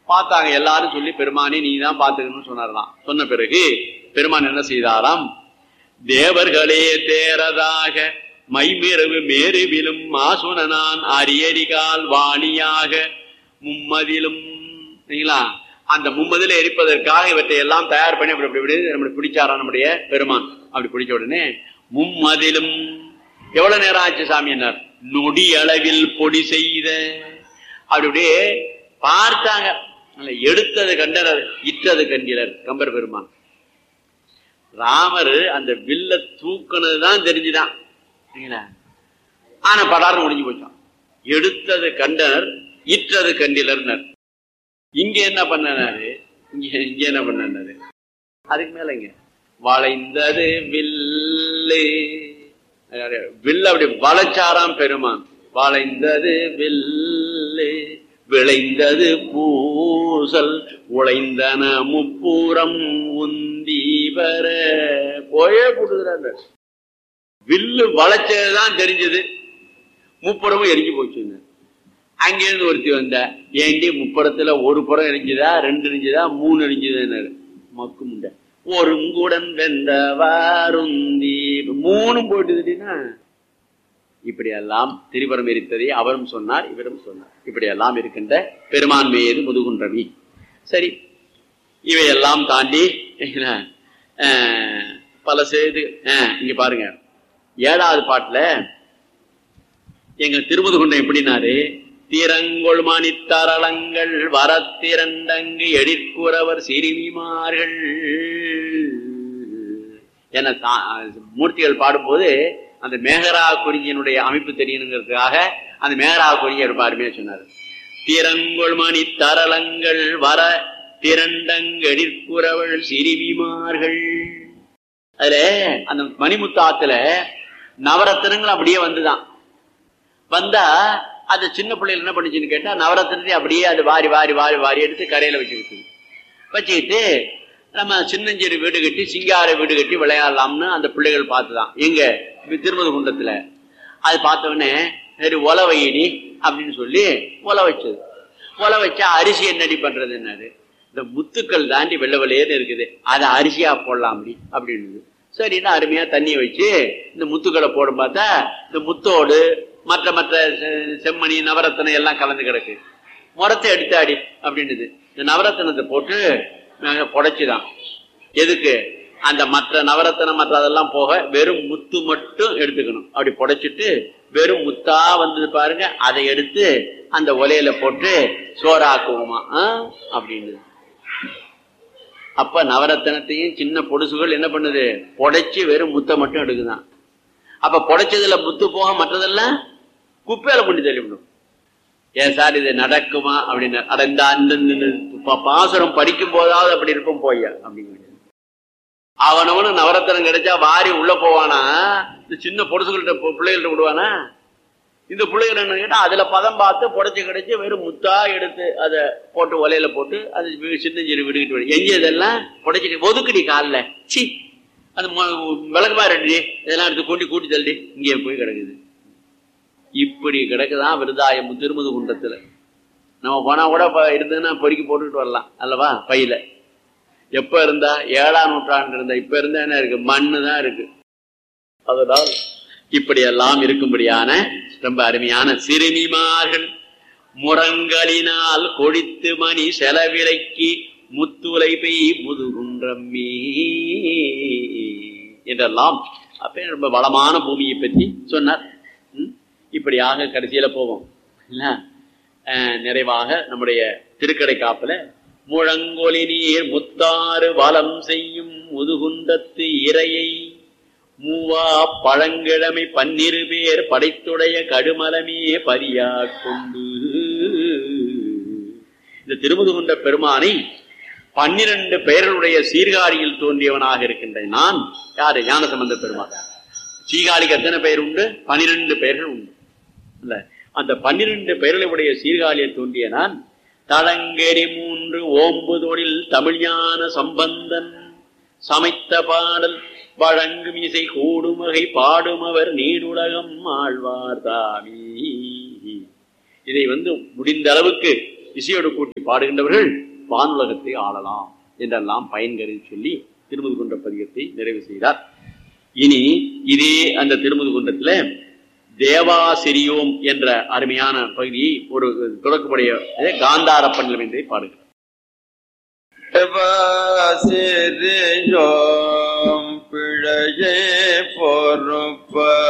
பார்த்தாங்க எல்லாரும் சொல்லி பெருமானே நீ தான் பாத்துக்கணும்னு சொன்னாராம் சொன்ன பிறகு பெருமான் என்ன செய்தாராம் தேவர்களே தேரதாக மைமிரவு மேருவிலும் மாசுனனான் அரியரிகால் வாணியாக மும்மதிலும் சரிங்களா அந்த மும்மதில எரிப்பதற்காக இவற்றை எல்லாம் தயார் பண்ணி அப்படி அப்படி இப்படி நம்மளை பிடிச்சாரா நம்முடைய பெருமான் அப்படி பிடிச்ச உடனே மும்மதிலும் எவ்வளவு நேரம் ஆச்சு சாமியினர் நொடி அளவில் பொடி செய்த அப்படி அப்படியே பார்த்தாங்க அல்ல, எடுத்தது கண்டனர் இட்டது கண்டிலர் கம்பர் பெருமான் ராமர் அந்த வில்ல தூக்குனதுதான் தெரிஞ்சுதான் சரிங்களா? ஆனா படாரம் முடிஞ்சு போச்சான் எடுத்தது கண்டனர் இட்டது கண்டிலர்னர் இங்க என்ன பண்ணனாரு இங்க இங்க என்ன பண்ணனாரு அதுக்கு மேலங்க வளைந்தது வில்லு அதாவது வில்ல அப்படி வளைச்சாராம் பெருமான் வளைந்தது வில்லு விளைந்தது பூசல் உழைந்தன முப்பூரம் உந்தி வர போயே போட்டுக்கிறாங்க வில்லு வளைச்சதுதான் தெரிஞ்சது முப்புறமும் எரிஞ்சு போச்சுங்க அங்கிருந்து ஒருத்தி வந்த ஏண்டி முப்புறத்துல ஒரு புறம் எரிஞ்சுதா ரெண்டு எரிஞ்சுதா மூணு எரிஞ்சுதாரு மக்கு முண்டை ஒருங்குடன் வெந்த வாருந்தி மூணும் போட்டுதுன்னா இப்படியெல்லாம் திரிபுரம் எரித்ததை அவரும் சொன்னார் இவரும் சொன்னார் இப்படியெல்லாம் இருக்கின்ற பெருமான் மீது முதுகுன்றவி சரி இவையெல்லாம் தாண்டி அஹ், பல செய்து அஹ், இங்க பாருங்க ஏழாவது பாட்டுல எங்க திருமுதுகுண்டம் எப்படினாரு திறங்கொள் மணித்தரளங்கள் வரத்திரண்டங்கு எழிற்குறவர் சிறுமிமார்கள் என தா- மூர்த்திகள் பாடும்போது அந்த மேகரா குறிஞ்சியினுடைய அமைப்பு தெரியணுங்கிறதுக்காக அந்த மேகரா குறிஞ்சி இருப்பாருமே சொன்னார் திறங்கொள் மணி தரளங்கள் வர திரண்டங்கெழிற்குறவள் சிறுமிமார்கள் அதுல அந்த மணிமுத்தாத்துல நவரத்தினங்கள் அப்படியே வந்துதான் வந்தா அந்த சின்ன பிள்ளைகள் என்ன பண்ணுச்சுன்னு கேட்டா நவரத்தினத்தை அப்படியே அது வாரி வாரி வாரி வாரி எடுத்து கரையில வச்சுக்கிட்டு வச்சுக்கிட்டு நம்ம சின்னஞ்சிறு வீடு கட்டி சிங்கார வீடு கட்டி விளையாடலாம்னு அந்த பிள்ளைகள் பார்த்துதான் எங்க திருமதி குண்டத்துல அது பார்த்த உடனே சரி ஒல வையடி அப்படின்னு சொல்லி ஒல வச்சது ஒல வச்சா அரிசி என்னடி பண்றது என்னது இந்த முத்துக்கள் தாண்டி வெள்ளை வெள்ளையேன்னு இருக்குது அதை அரிசியா போடலாம் அப்படி அப்படின்னு சரின்னா அருமையா தண்ணியை வச்சு இந்த முத்துக்களை போடும் பார்த்தா இந்த முத்தோடு மற்ற மற்ற செ- செம்மணி நவரத்தனம் எல்லாம் கலந்து கிடக்கு முறத்தை எடுத்தாடி அப்படின்னுது இந்த நவரத்தனத்தை போட்டு நாங்க புடைச்சுதான் எதுக்கு அந்த மற்ற நவரத்தனம் மற்ற அதெல்லாம் போக வெறும் முத்து மட்டும் எடுத்துக்கணும் அப்படி புடைச்சிட்டு வெறும் முத்தா வந்தது பாருங்க அதை எடுத்து அந்த ஒலையில போட்டு சோறாக்குவோமா ஆ? அப்படின்னு அப்ப நவரத்தனத்தையும் சின்ன பொடுசுகள் என்ன பண்ணுது புடைச்சு வெறும் முத்தை மட்டும் எடுக்குதான் அப்ப புடைச்சதுல முத்து போக மற்றதெல்லாம் குப்பையில கொண்டு தள்ளிவிடும் ஏன் சார் இது நடக்குமா அப்படின்னு அட இந்த அந்த இந்த பா- பாசுரம் படிக்கும் போதாவது அப்படி இருக்கும் போய்யா அப்படிங்க அவனவனு நவரத்தனம் கிடைச்சா வாரி உள்ள போவானா இந்த சின்ன பொடுசுகள்கிட்ட பு- பிள்ளைகள்ட்ட விடுவானா இந்த பிள்ளைகள் என்ன கேட்டா அதுல பதம் பார்த்து புடைச்சு கிடைச்சு வெறும் முத்தா எடுத்து அதை போட்டு ஒலையில போட்டு அது வீ- சின்ன சிறு விடுக்கிட்டு வரும் எங்க இதெல்லாம் புடைச்சிட்டு ஒதுக்குடி காலில் சி அது மொ- விளக்குமா ரெண்டு இதெல்லாம் எடுத்து கூட்டி கூட்டி தள்ளி இங்கே போய் கிடக்குது இப்படி கிடக்குதான் விருதாயம் திருமுது குண்டத்துல நம்ம போனா கூட இப்ப இருந்ததுன்னா பொறுக்கி போட்டுக்கிட்டு வரலாம் அல்லவா பையில எப்ப இருந்தா ஏழாம் நூற்றாண்டு இருந்தா இப்ப இருந்தா என்ன இருக்கு மண்ணு தான் இருக்கு அதனால் இப்படி எல்லாம் இருக்கும்படியான ரொம்ப அருமையான சிறுமிமார்கள் முரங்களினால் கொடித்து மணி செலவிலைக்கு முத்துலை பெய் முதுகுன்றம்மீ என்றெல்லாம் அப்ப ரொம்ப வளமான பூமியை பற்றி சொன்னார் ம்? இப்படியாக கடைசியில போவோம் இல்ல அஹ், நிறைவாக நம்முடைய திருக்கடை காப்புல முழங்கொலி நீர் முத்தாறு வலம் செய்யும் முதுகுந்தத்து இறையை மூவா பழங்கிழமை பன்னிரு பேர் படைத்துடைய கடுமலமே பரியா கொண்டு இந்த திருமுதுகுண்ட பெருமானை பன்னிரண்டு பெயர்களுடைய சீர்காழியில் தோன்றியவனாக இருக்கின்ற நான் யாரு ஞானசம்பந்த பெருமான் சீர்காழிக்கு எத்தனை பெயர் உண்டு பனிரெண்டு பெயர்கள் உண்டு இல்ல அந்த பன்னிரண்டு பெயர்களுடைய சீர்காழியில் தோன்றிய நான் தடங்கெரி மூன்று ஓம்புதொழில் தமிழ்ஞான சம்பந்தன் சமைத்த பாடல் வழங்கும் இசை கூடுமகை பாடுமவர் நீடுலகம் ஆழ்வார் தாமி இதை வந்து முடிந்த அளவுக்கு இசையோடு கூட்டி பாடுகின்றவர்கள் வானுலகத்தை ஆளலாம் என்றெல்லாம் பயன்கருதி சொல்லி திருமுது குன்ற பதிகத்தை நிறைவு செய்தார் இனி இதே அந்த திருமுது குன்றத்துல தேவாசிரியோம் என்ற அருமையான பகுதியை ஒரு தொடக்கமுடைய காந்தார பண்டலம் என்றே பாடுகிறார் சிறியோம் பிழையே பொறுப்ப